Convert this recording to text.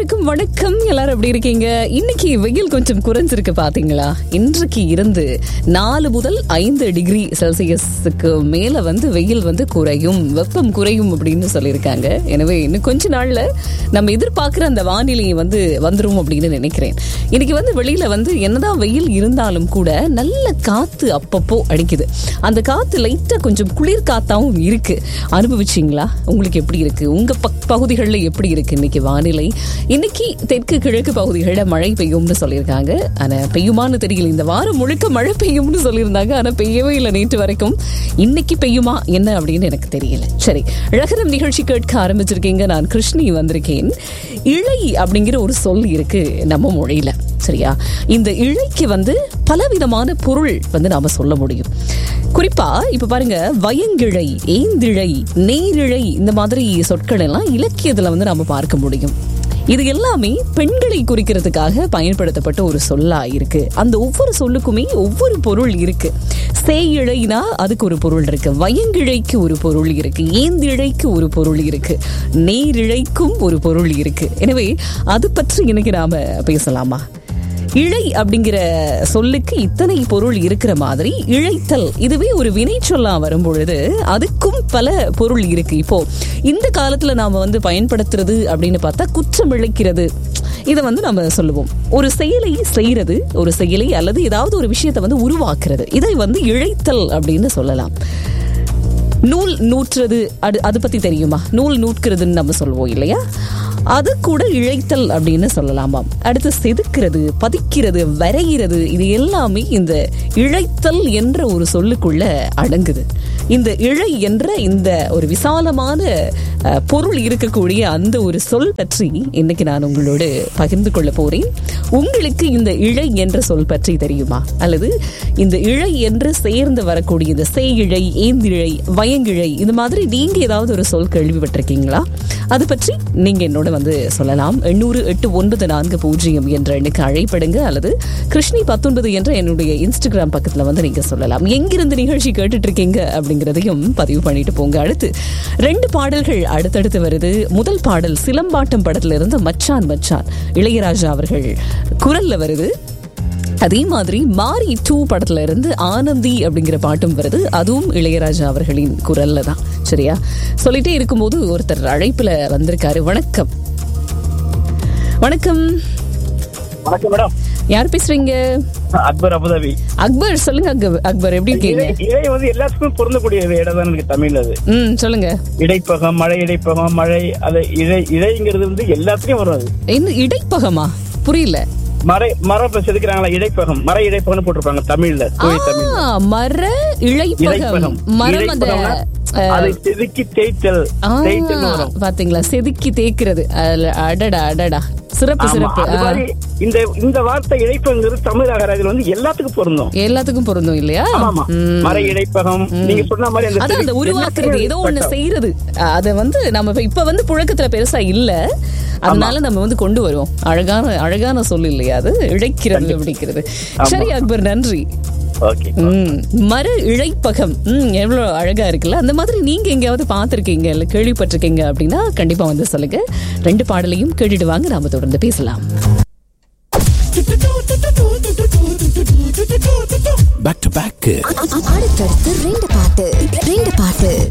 அனைவருக்கும் வணக்கம் எல்லாரும் எப்படி இருக்கீங்க இன்னைக்கு வெயில் கொஞ்சம் குறைஞ்சிருக்கு பாத்தீங்களா இன்றைக்கு இருந்து நாலு முதல் ஐந்து டிகிரி செல்சியஸுக்கு மேல வந்து வெயில் வந்து குறையும் வெப்பம் குறையும் அப்படின்னு சொல்லியிருக்காங்க எனவே இன்னும் கொஞ்ச நாள்ல நம்ம எதிர்பார்க்கிற அந்த வானிலை வந்து வந்துரும் அப்படின்னு நினைக்கிறேன் இன்னைக்கு வந்து வெளியில வந்து என்னதான் வெயில் இருந்தாலும் கூட நல்ல காத்து அப்பப்போ அடிக்குது அந்த காத்து லைட்டா கொஞ்சம் குளிர் காத்தாவும் இருக்கு அனுபவிச்சிங்களா உங்களுக்கு எப்படி இருக்கு உங்க பக்- பகுதிகளில் எப்படி இருக்கு இன்னைக்கு வானிலை இன்னைக்கு தெற்கு கிழக்கு பகுதிகளில் மழை பெய்யும்னு சொல்லியிருக்காங்க ஆனா பெய்யுமான்னு தெரியல இந்த வாரம் முழுக்க மழை பெய்யும்னு சொல்லியிருந்தாங்க ஆனா பெய்யவே இல்லை நேற்று வரைக்கும் இன்னைக்கு பெய்யுமா என்ன அப்படின்னு எனக்கு தெரியல சரி அழகரம் நிகழ்ச்சி கேட்க ஆரம்பிச்சிருக்கீங்க நான் கிருஷ்ணி வந்திருக்கேன் இழை அப்படிங்கிற ஒரு சொல் இருக்கு நம்ம மொழியில சரியா இந்த இழைக்கு வந்து பலவிதமான பொருள் வந்து நாம சொல்ல முடியும் குறிப்பா இப்ப பாருங்க வயங்கிழை ஏந்திழை நேரிழை இந்த மாதிரி சொற்கள் எல்லாம் இலக்கியத்துல வந்து நாம பார்க்க முடியும் இது எல்லாமே பெண்களை குறிக்கிறதுக்காக பயன்படுத்தப்பட்ட ஒரு சொல்லா இருக்கு அந்த ஒவ்வொரு சொல்லுக்குமே ஒவ்வொரு பொருள் இருக்கு சேயிழைனா அதுக்கு ஒரு பொருள் இருக்கு வயங்கிழைக்கு ஒரு பொருள் இருக்கு ஏந்திழைக்கு ஒரு பொருள் இருக்கு நேரிழைக்கும் ஒரு பொருள் இருக்கு எனவே அது பற்றி இன்னைக்கு நாம பேசலாமா இழை அப்படிங்கிற சொல்லுக்கு இத்தனை பொருள் இருக்கிற மாதிரி இழைத்தல் இதுவே ஒரு வினை சொல்லா வரும் பொழுது அதுக்கும் பல பொருள் இருக்கு இப்போ இந்த காலத்துல நாம வந்து பயன்படுத்துறது அப்படின்னு பார்த்தா குற்றம் இழைக்கிறது இதை வந்து நம்ம சொல்லுவோம் ஒரு செயலை செய்யறது ஒரு செயலை அல்லது ஏதாவது ஒரு விஷயத்தை வந்து உருவாக்குறது இதை வந்து இழைத்தல் அப்படின்னு சொல்லலாம் நூல் நூற்றுறது அது அது பத்தி தெரியுமா நூல் நூற்கிறதுன்னு நம்ம சொல்லுவோம் இல்லையா அது கூட இழைத்தல் அப்படின்னு சொல்லலாமாம் அடுத்து செதுக்கிறது பதிக்கிறது வரைகிறது இது எல்லாமே இந்த இழைத்தல் என்ற ஒரு சொல்லுக்குள்ள அடங்குது இந்த இழை என்ற இந்த ஒரு விசாலமான அஹ், பொருள் இருக்கக்கூடிய அந்த ஒரு சொல் பற்றி இன்னைக்கு நான் உங்களோடு பகிர்ந்து கொள்ள போறேன் உங்களுக்கு இந்த இழை என்ற சொல் பற்றி தெரியுமா அல்லது இந்த இழை என்று சேர்ந்து வரக்கூடிய இந்த சேயிழை ஏந்திழை வயங்கிழை இது மாதிரி நீங்க ஏதாவது ஒரு சொல் கேள்விப்பட்டிருக்கீங்களா அது பற்றி நீங்க என்னோட வந்து சொல்லலாம் எண்ணூறு எட்டு ஒன்பது நான்கு பூஜ்ஜியம் என்ற எண்ணுக்கு அழைப்படுங்க அல்லது கிருஷ்ணி பத்தொன்பது என்ற என்னுடைய இன்ஸ்டாகிராம் பக்கத்துல வந்து நீங்க சொல்லலாம் எங்கிருந்து நிகழ்ச்சி கேட்டுட்டு இருக்கீங்க அப்படிங்கறதையும் பதிவு பண்ணிட்டு போங்க அடுத்து ரெண்டு பாடல்கள் அடுத்தடுத்து வருது முதல் பாடல் சிலம்பாட்டம் படத்துல இருந்து மச்சான் மச்சான் இளையராஜா அவர்கள் குரல்ல வருது அதே மாதிரி மாரி டூ படத்துல இருந்து ஆனந்தி அப்படிங்கிற பாட்டும் வருது அதுவும் இளையராஜா அவர்களின் குரல்ல தான் சரியா சொல்லிட்டே இருக்கும்போது ஒருத்தர் அழைப்புல வந்திருக்காரு வணக்கம் வணக்கம் வணக்கம் மேடம் யார் பேசுறீங்க அக்பர் அபுதாபி அக்பர் சொல்லுங்க அக்பர் அக்பர் எப்படி இருக்கீங்க இழை இழை வந்து எல்லாத்துக்கும் பொருந்தக்கூடிய இடம் தான் எனக்கு தமிழ்ல அது ம் சொல்லுங்க இடைப்பகம் மழை இடைப்பகம் மழை அது இழை இழைங்கிறது வந்து எல்லாத்துலயும் வரும் அது என்ன இடைப்பகமா புரியல மறை மரம் இப்ப செதுக்குறாங்களா இடைப்பகம் மர இடைப்பகம்னு போட்டிருப்பாங்க தமிழ்ல தூய தமிழ் ஆ, மர இழைப்பகம் இடைப்பகம் மரம் அந்த இடைப்பகம்னா அதை செதுக்கி தேய்த்தல் ஆ, தேய்த்தல் வரும் பாத்தீங்களா செதுக்கி தேய்க்கிறது அதுல அடடா அடடா சிறப்பு ஆமா சிறப்பு அது ஆ. மாதிரி இந்த இந்த வார்த்தை இடைப்பங்கிறது தமிழ் அகராதியில் வந்து எல்லாத்துக்கும் பொருந்தும் எல்லாத்துக்கும் பொருந்தும் இல்லையா ஆமா ம். மர இடைப்பகம் நீங்க சொன்ன மாதிரி அந்த அதான் அந்த செதுக்கி- உருவாக்குறது எல்லாத்துக்கும் ஏதோ ஒண்ணு பட்டம். செய்யறது அத வந்து நம்ம இப்ப- இப்ப வந்து புழக்கத்துல பெருசா இல்ல அதனால நம்ம வந்து கொண்டு வருவோம் அழகான அழகான சொல் இல்லையா அது இழைக்கிறது அப்படிங்கிறது சரி அக்பர் நன்றி ஓகே ம் மர இழைப்பகம் ம் எவ்வளவு அழகா இருக்குல்ல அந்த மாதிரி நீங்க எங்கேயாவது பார்த்திருக்கீங்க இல்ல கேள்விப்பட்டிருக்கீங்க அப்படின்னா கண்டிப்பா வந்து சொல்லுங்க ரெண்டு பாடலையும் கேட்டுட்டு வாங்க நாம தொடர்ந்து பேசலாம் பேக் டு பேக் அடுத்தடுத்து ரெண்டு பாட்டு ரெண்டு பாட்டு